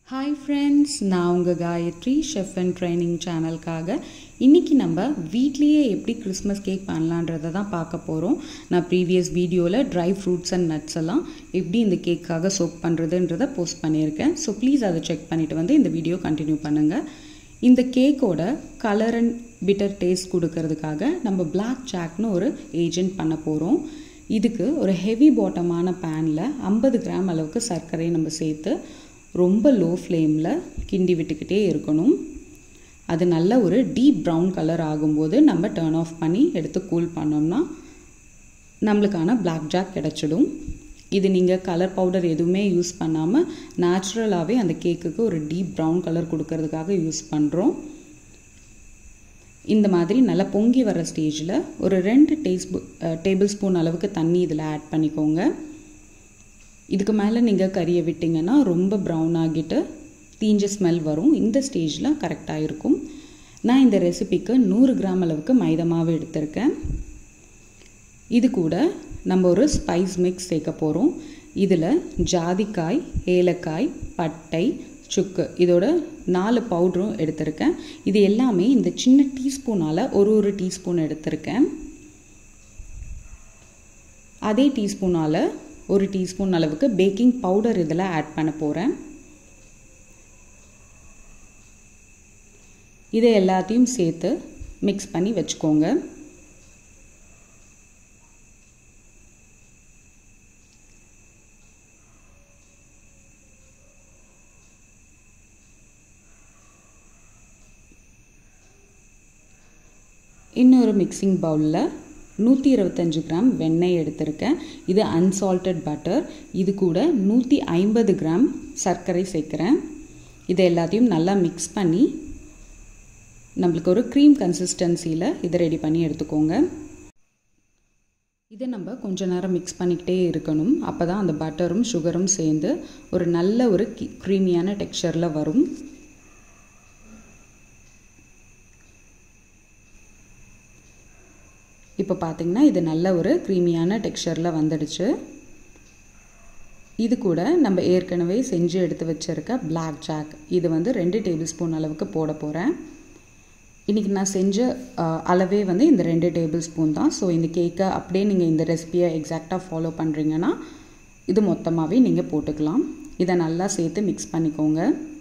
hi friends நான் உங்கள் Gayathri chef and training சேனலுக்காக இன்றைக்கி நம்ம வீட்லேயே எப்படி கிறிஸ்மஸ் கேக் பண்ணலான்றதை தான் பார்க்க போகிறோம் நான் ப்ரீவியஸ் வீடியோவில் ட்ரை ஃப்ரூட்ஸ் அண்ட் நட்ஸ் எல்லாம் எப்படி இந்த கேக்காக சோக் பண்ணுறதுன்றதை போஸ்ட் பண்ணியிருக்கேன் ஸோ ப்ளீஸ் அதை செக் பண்ணிவிட்டு வந்து இந்த வீடியோ கண்டினியூ பண்ணுங்கள் இந்த கேக்கோட கலர் அண்ட் பிட்டர் டேஸ்ட் கொடுக்கறதுக்காக நம்ம பிளாக் சாக்னு ஒரு ஏஜென்ட் பண்ண போகிறோம் இதுக்கு ஒரு ஹெவி பாட்டமான பேனில் ஐம்பது கிராம் அளவுக்கு சர்க்கரை நம்ம சேர்த்து ரொம்ப லோ ஃப்ளேமில் கிண்டி விட்டுக்கிட்டே இருக்கணும் அது நல்ல ஒரு டீப் ப்ரௌன் கலர் ஆகும்போது நம்ம டேர்ன் ஆஃப் பண்ணி எடுத்து கூல் பண்ணோம்னா நம்மளுக்கான பிளாக் ஜாக் கிடச்சிடும் இது நீங்கள் கலர் பவுடர் எதுவுமே யூஸ் பண்ணாமல் நேச்சுரலாகவே அந்த கேக்குக்கு ஒரு டீப் ப்ரௌன் கலர் கொடுக்கறதுக்காக யூஸ் பண்ணுறோம் இந்த மாதிரி நல்லா பொங்கி வர ஸ்டேஜில் ஒரு ரெண்டு டேஸ்பூ டேபிள் ஸ்பூன் அளவுக்கு தண்ணி இதில் ஆட் பண்ணிக்கோங்க இதுக்கு மேலே நீங்கள் கறியை விட்டிங்கன்னா ரொம்ப ப்ரௌன் ஆகிட்டு தீஞ்ச ஸ்மெல் வரும் இந்த ஸ்டேஜில் கரெக்டாக இருக்கும் நான் இந்த ரெசிபிக்கு நூறு கிராம் அளவுக்கு மைதா மாவு எடுத்திருக்கேன் இது கூட நம்ம ஒரு ஸ்பைஸ் மிக்ஸ் சேர்க்க போகிறோம் இதில் ஜாதிக்காய் ஏலக்காய் பட்டை சுக்கு இதோட நாலு பவுடரும் எடுத்திருக்கேன் இது எல்லாமே இந்த சின்ன டீஸ்பூனால் ஒரு ஒரு டீஸ்பூன் எடுத்திருக்கேன் அதே டீஸ்பூனால் ஒரு டீஸ்பூன் அளவுக்கு பேக்கிங் பவுடர் இதில் ஆட் பண்ண போகிறேன் இதை எல்லாத்தையும் சேர்த்து மிக்ஸ் பண்ணி வச்சுக்கோங்க இன்னொரு மிக்சிங் பவுலில் நூற்றி இருபத்தஞ்சி கிராம் வெண்ணெய் எடுத்திருக்கேன் இது அன்சால்டட் பட்டர் இது கூட நூற்றி ஐம்பது கிராம் சர்க்கரை சேர்க்குறேன் இதை எல்லாத்தையும் நல்லா மிக்ஸ் பண்ணி நம்மளுக்கு ஒரு க்ரீம் கன்சிஸ்டன்சியில் இதை ரெடி பண்ணி எடுத்துக்கோங்க இதை நம்ம கொஞ்ச நேரம் மிக்ஸ் பண்ணிக்கிட்டே இருக்கணும் அப்போ தான் அந்த பட்டரும் சுகரும் சேர்ந்து ஒரு நல்ல ஒரு க்ரீமியான டெக்ஸ்சரில் வரும் இப்போ பார்த்திங்கன்னா இது நல்ல ஒரு க்ரீமியான டெக்ஸ்சரில் வந்துடுச்சு இது கூட நம்ம ஏற்கனவே செஞ்சு எடுத்து வச்சுருக்க பிளாக் ஜாக் இது வந்து ரெண்டு டேபிள் ஸ்பூன் அளவுக்கு போட போகிறேன் இன்றைக்கி நான் செஞ்ச அளவே வந்து இந்த ரெண்டு டேபிள் ஸ்பூன் தான் ஸோ இந்த கேக்கை அப்படியே நீங்கள் இந்த ரெசிபியை எக்ஸாக்டாக ஃபாலோ பண்ணுறீங்கன்னா இது மொத்தமாகவே நீங்கள் போட்டுக்கலாம் இதை நல்லா சேர்த்து மிக்ஸ் பண்ணிக்கோங்க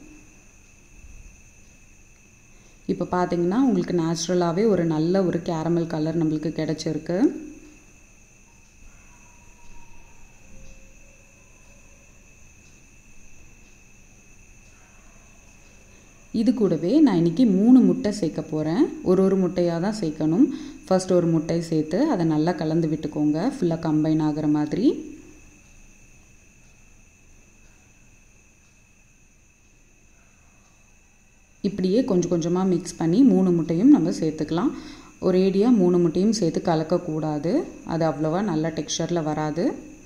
இப்போ பார்த்தீங்கன்னா உங்களுக்கு நேச்சுரலாகவே ஒரு நல்ல ஒரு கேரமல் கலர் நம்மளுக்கு கிடச்சிருக்கு இது கூடவே நான் இன்றைக்கி மூணு முட்டை சேர்க்க போகிறேன் ஒரு ஒரு முட்டையாக தான் சேர்க்கணும் ஃபர்ஸ்ட் ஒரு முட்டை சேர்த்து அதை நல்லா கலந்து விட்டுக்கோங்க ஃபுல்லாக கம்பைன் ஆகிற மாதிரி இப்படியே கொஞ்சம் கொஞ்சமாக மிக்ஸ் பண்ணி மூணு முட்டையும் நம்ம சேர்த்துக்கலாம் ஒரேடியாக மூணு முட்டையும் சேர்த்து கலக்கக்கூடாது அது அவ்வளோவா நல்ல டெக்ஸ்சரில் வராது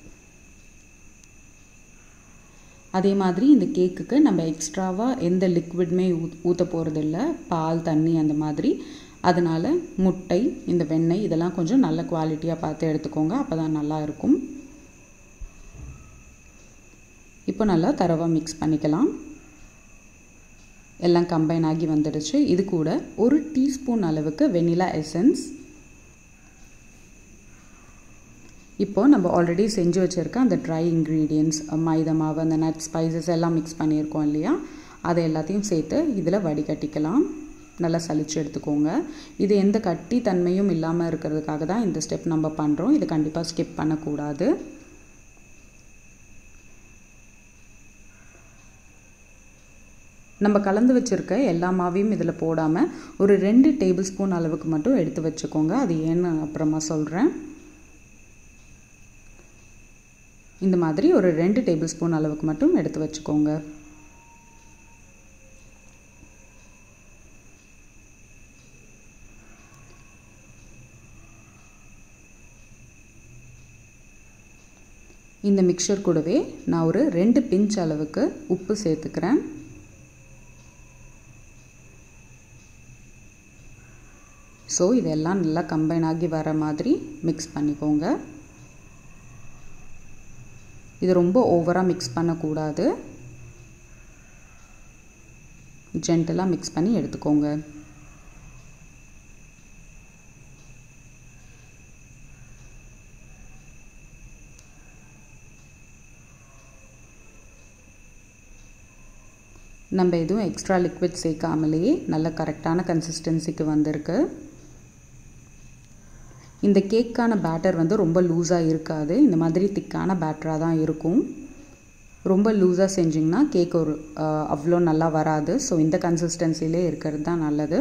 அதே மாதிரி இந்த கேக்குக்கு நம்ம எக்ஸ்ட்ராவாக எந்த லிக்விட்மே ஊத் ஊற்ற போகிறதில்ல பால் தண்ணி அந்த மாதிரி அதனால் முட்டை இந்த வெண்ணெய் இதெல்லாம் கொஞ்சம் நல்ல குவாலிட்டியாக பார்த்து எடுத்துக்கோங்க அப்போ தான் நல்லா இருக்கும் இப்போ நல்லா தரவாக மிக்ஸ் பண்ணிக்கலாம் எல்லாம் கம்பைன் ஆகி வந்துடுச்சு இது கூட ஒரு டீஸ்பூன் அளவுக்கு வெனிலா எசன்ஸ் இப்போ நம்ம ஆல்ரெடி செஞ்சு வச்சுருக்க அந்த ட்ரை இன்க்ரீடியன்ட்ஸ் மைதா மாவு அந்த நட் ஸ்பைசஸ் எல்லாம் மிக்ஸ் பண்ணியிருக்கோம் இல்லையா அதை எல்லாத்தையும் சேர்த்து இதில் வடிகட்டிக்கலாம் நல்லா சளிச்சு எடுத்துக்கோங்க இது எந்த கட்டி தன்மையும் இல்லாமல் இருக்கிறதுக்காக தான் இந்த ஸ்டெப் நம்ம பண்ணுறோம் இது கண்டிப்பாக ஸ்கிப் பண்ணக்கூடாது நம்ம கலந்து வச்சுருக்க எல்லா மாவையும் இதில் போடாமல் ஒரு ரெண்டு டேபிள் ஸ்பூன் அளவுக்கு மட்டும் எடுத்து வச்சுக்கோங்க அது ஏன்னு அப்புறமா சொல்கிறேன் இந்த மாதிரி ஒரு ரெண்டு டேபிள் ஸ்பூன் அளவுக்கு மட்டும் எடுத்து வச்சுக்கோங்க இந்த மிக்சர் கூடவே நான் ஒரு ரெண்டு பிஞ்ச் அளவுக்கு உப்பு சேர்த்துக்கிறேன் ஸோ இதெல்லாம் நல்லா கம்பைன் ஆகி வர மாதிரி மிக்ஸ் பண்ணிக்கோங்க இது ரொம்ப ஓவராக மிக்ஸ் பண்ணக்கூடாது ஜென்டலாக மிக்ஸ் பண்ணி எடுத்துக்கோங்க நம்ம எதுவும் எக்ஸ்ட்ரா லிக்விட் சேர்க்காமலேயே நல்ல கரெக்டான கன்சிஸ்டன்சிக்கு வந்திருக்கு இந்த கேக்கான பேட்டர் வந்து ரொம்ப லூஸாக இருக்காது இந்த மாதிரி திக்கான பேட்டராக தான் இருக்கும் ரொம்ப லூஸாக செஞ்சிங்கன்னா கேக் ஒரு அவ்வளோ நல்லா வராது ஸோ இந்த கன்சிஸ்டன்சிலே இருக்கிறது தான் நல்லது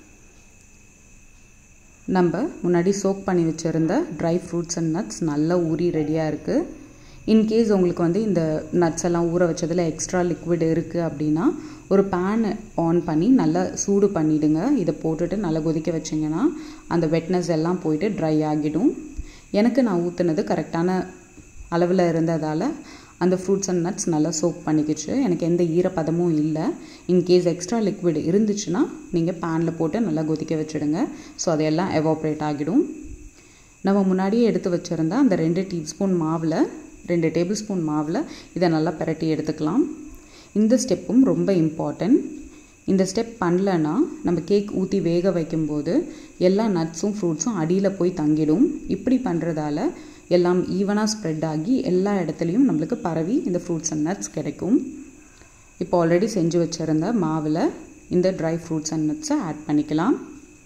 நம்ம முன்னாடி சோக் பண்ணி வச்சுருந்த ட்ரை ஃப்ரூட்ஸ் அண்ட் நட்ஸ் நல்லா ஊறி ரெடியாக இருக்குது இன்கேஸ் உங்களுக்கு வந்து இந்த நட்ஸ் எல்லாம் ஊற வச்சதில் எக்ஸ்ட்ரா லிக்விட் இருக்குது அப்படின்னா ஒரு பேன் ஆன் பண்ணி நல்லா சூடு பண்ணிவிடுங்க இதை போட்டுட்டு நல்லா கொதிக்க வச்சிங்கன்னா அந்த வெட்னஸ் எல்லாம் போயிட்டு ட்ரை ஆகிடும் எனக்கு நான் ஊற்றுனது கரெக்டான அளவில் இருந்ததால் அந்த ஃப்ரூட்ஸ் அண்ட் நட்ஸ் நல்லா சோக் பண்ணிக்கிச்சு எனக்கு எந்த ஈரப்பதமும் இல்லை இன்கேஸ் எக்ஸ்ட்ரா லிக்விட் இருந்துச்சுன்னா நீங்கள் பேனில் போட்டு நல்லா கொதிக்க வச்சுடுங்க ஸோ அதையெல்லாம் எவாப்ரேட் ஆகிடும் நம்ம முன்னாடியே எடுத்து வச்சுருந்த அந்த ரெண்டு டீஸ்பூன் மாவில் ரெண்டு டேபிள் ஸ்பூன் மாவில் இதை நல்லா பரட்டி எடுத்துக்கலாம் இந்த ஸ்டெப்பும் ரொம்ப இம்பார்ட்டன்ட் இந்த ஸ்டெப் பண்ணலன்னா நம்ம கேக் ஊற்றி வேக வைக்கும்போது எல்லா நட்ஸும் ஃப்ரூட்ஸும் அடியில் போய் தங்கிடும் இப்படி பண்ணுறதால எல்லாம் ஈவனாக ஸ்ப்ரெட் ஆகி எல்லா இடத்துலையும் நம்மளுக்கு பரவி இந்த ஃப்ரூட்ஸ் அண்ட் நட்ஸ் கிடைக்கும் இப்போ ஆல்ரெடி செஞ்சு வச்சுருந்த மாவில் இந்த ட்ரை ஃப்ரூட்ஸ் அண்ட் நட்ஸை ஆட் பண்ணிக்கலாம்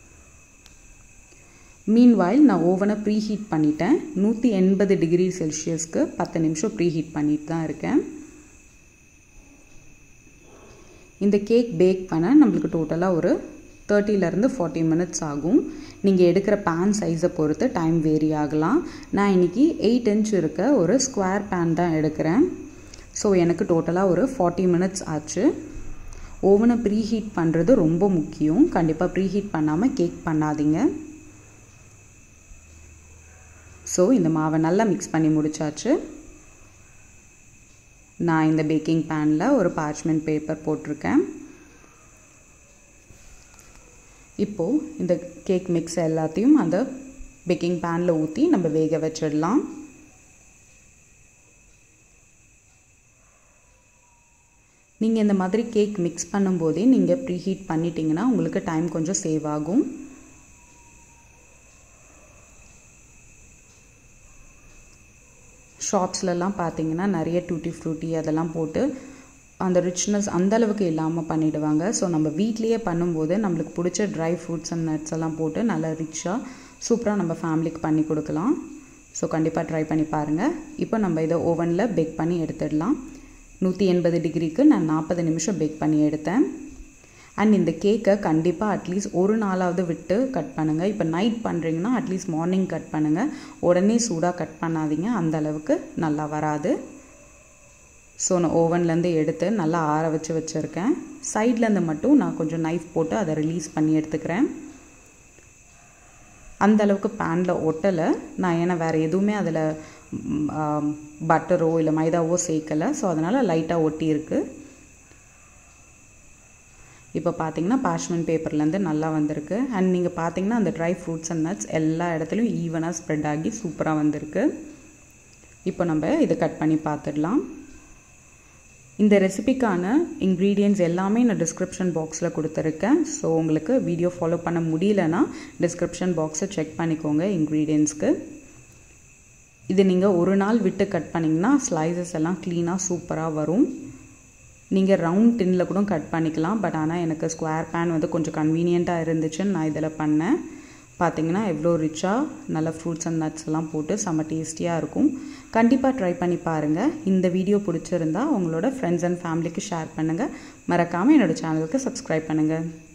மீன்வாயில் நான் ஓவனை ப்ரீ ஹீட் பண்ணிட்டேன் நூற்றி எண்பது டிகிரி செல்சியஸ்க்கு பத்து நிமிஷம் ப்ரீ ஹீட் பண்ணிட்டு தான் இருக்கேன் இந்த கேக் பேக் பண்ண நம்மளுக்கு டோட்டலாக ஒரு தேர்ட்டிலேருந்து ஃபார்ட்டி மினிட்ஸ் ஆகும் நீங்கள் எடுக்கிற பேன் சைஸை பொறுத்து டைம் வேரி ஆகலாம் நான் இன்றைக்கி எயிட் இன்ச் இருக்க ஒரு ஸ்கொயர் பேன் தான் எடுக்கிறேன் ஸோ எனக்கு டோட்டலாக ஒரு ஃபார்ட்டி மினிட்ஸ் ஆச்சு ஓவனை ப்ரீ ஹீட் பண்ணுறது ரொம்ப முக்கியம் கண்டிப்பாக ப்ரீ ஹீட் பண்ணாமல் கேக் பண்ணாதீங்க ஸோ இந்த மாவை நல்லா மிக்ஸ் பண்ணி முடிச்சாச்சு நான் இந்த பேக்கிங் பேனில் ஒரு பார்ச்மெண்ட் பேப்பர் போட்டிருக்கேன் இப்போது இந்த கேக் மிக்ஸ் எல்லாத்தையும் அந்த பேக்கிங் பேனில் ஊற்றி நம்ம வேக வச்சிடலாம் நீங்கள் இந்த மாதிரி கேக் மிக்ஸ் பண்ணும்போதே நீங்கள் ப்ரீ ஹீட் பண்ணிட்டீங்கன்னா உங்களுக்கு டைம் கொஞ்சம் சேவ் ஆகும் ஷாப்ஸ்லலாம் பார்த்தீங்கன்னா நிறைய டூட்டி ஃப்ரூட்டி அதெல்லாம் போட்டு அந்த ரிச்னஸ் அந்தளவுக்கு இல்லாமல் பண்ணிவிடுவாங்க ஸோ நம்ம வீட்லேயே பண்ணும்போது நம்மளுக்கு பிடிச்ச ட்ரை ஃப்ரூட்ஸ் அண்ட் நட்ஸ் எல்லாம் போட்டு நல்லா ரிச்சாக சூப்பராக நம்ம ஃபேமிலிக்கு பண்ணி கொடுக்கலாம் ஸோ கண்டிப்பாக ட்ரை பண்ணி பாருங்கள் இப்போ நம்ம இதை ஓவனில் பேக் பண்ணி எடுத்துடலாம் நூற்றி எண்பது டிகிரிக்கு நான் நாற்பது நிமிஷம் பேக் பண்ணி எடுத்தேன் அண்ட் இந்த கேக்கை கண்டிப்பாக அட்லீஸ்ட் ஒரு நாளாவது விட்டு கட் பண்ணுங்கள் இப்போ நைட் பண்ணுறீங்கன்னா அட்லீஸ்ட் மார்னிங் கட் பண்ணுங்கள் உடனே சூடாக கட் பண்ணாதீங்க அந்த அளவுக்கு நல்லா வராது ஸோ நான் ஓவன்லேருந்து எடுத்து நல்லா ஆற வச்சு வச்சுருக்கேன் சைட்லேருந்து மட்டும் நான் கொஞ்சம் நைஃப் போட்டு அதை ரிலீஸ் பண்ணி எடுத்துக்கிறேன் அந்த அளவுக்கு பேனில் ஒட்டலை நான் ஏன்னா வேறு எதுவுமே அதில் பட்டரோ இல்லை மைதாவோ சேர்க்கலை ஸோ அதனால் லைட்டாக ஒட்டி இருக்குது இப்போ பார்த்தீங்கன்னா பார்ச்மெண்ட் பேப்பர்லேருந்து நல்லா வந்திருக்கு அண்ட் நீங்கள் பார்த்தீங்கன்னா அந்த ட்ரை ஃப்ரூட்ஸ் அண்ட் நட்ஸ் எல்லா இடத்துலையும் ஈவனாக ஸ்ப்ரெட் ஆகி சூப்பராக வந்திருக்கு இப்போ நம்ம இதை கட் பண்ணி பார்த்துடலாம் இந்த ரெசிபிக்கான இன்க்ரீடியன்ஸ் எல்லாமே நான் டிஸ்கிரிப்ஷன் பாக்ஸில் கொடுத்துருக்கேன் ஸோ உங்களுக்கு வீடியோ ஃபாலோ பண்ண முடியலன்னா டிஸ்கிரிப்ஷன் பாக்ஸை செக் பண்ணிக்கோங்க இன்க்ரீடியன்ஸ்க்கு இது நீங்கள் ஒரு நாள் விட்டு கட் பண்ணிங்கன்னா ஸ்லைசஸ் எல்லாம் க்ளீனாக சூப்பராக வரும் நீங்கள் ரவுண்ட் டின்னில் கூட கட் பண்ணிக்கலாம் பட் ஆனால் எனக்கு ஸ்கொயர் பேன் வந்து கொஞ்சம் கன்வீனியண்ட்டாக இருந்துச்சுன்னு நான் இதில் பண்ணேன் பார்த்தீங்கன்னா எவ்வளோ ரிச்சாக நல்ல ஃப்ரூட்ஸ் அண்ட் நட்ஸ் எல்லாம் போட்டு செம்ம டேஸ்டியாக இருக்கும் கண்டிப்பாக ட்ரை பண்ணி பாருங்கள் இந்த வீடியோ பிடிச்சிருந்தா உங்களோட ஃப்ரெண்ட்ஸ் அண்ட் ஃபேமிலிக்கு ஷேர் பண்ணுங்கள் மறக்காமல் என்னோடய சேனலுக்கு சப்ஸ்கிரைப் பண்ணுங்கள்